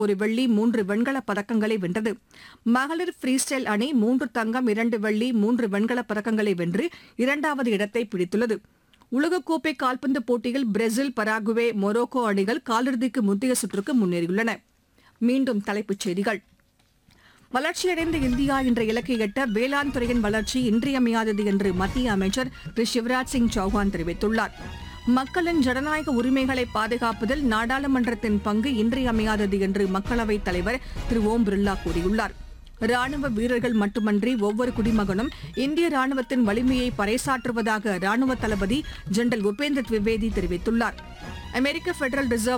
ஒரு வெள்ளி மூன்று வெண்கலப் பதக்கங்களை வென்றது மகளிர் ஃப்ரீ ஸ்டைல் அணி மூன்று தங்கம் இரண்டு வெள்ளி மூன்று வெண்கலப் பதக்கங்களை வென்று இரண்டாவது இடத்தை பிடித்துள்ளது உலகக்கோப்பை கால்பந்து போட்டியில் பிரேசில் பராகுவே மொரோக்கோ அணிகள் காலிறுதிக்கு முந்தைய சுற்றுக்கு முன்னேறியுள்ளன மீண்டும் தலைப்புச் செய்திகள் வளர்ச்சியடைந்த இந்தியா என்ற இலக்கை எட்ட வேளாண் துறையின் வளர்ச்சி இன்றியமையாதது என்று மத்திய அமைச்சர் திரு சிவராஜ் சிங் சௌஹான் தெரிவித்துள்ளார் மக்களின் ஜனநாயக உரிமைகளை பாதுகாப்பதில் நாடாளுமன்றத்தின் பங்கு இன்றியமையாதது என்று மக்களவைத் தலைவர் திரு ஓம் பிர்லா கூறியுள்ளார் ராணுவ வீரர்கள் மட்டுமன்றி ஒவ்வொரு குடிமகனும் இந்திய ராணுவத்தின் வலிமையை பறைசாற்றுவதாக ராணுவ தளபதி ஜெனரல் உபேந்திர திவிவேதி தெரிவித்துள்ளார் அமெரிக்க பெடரல் ரிசர்வ்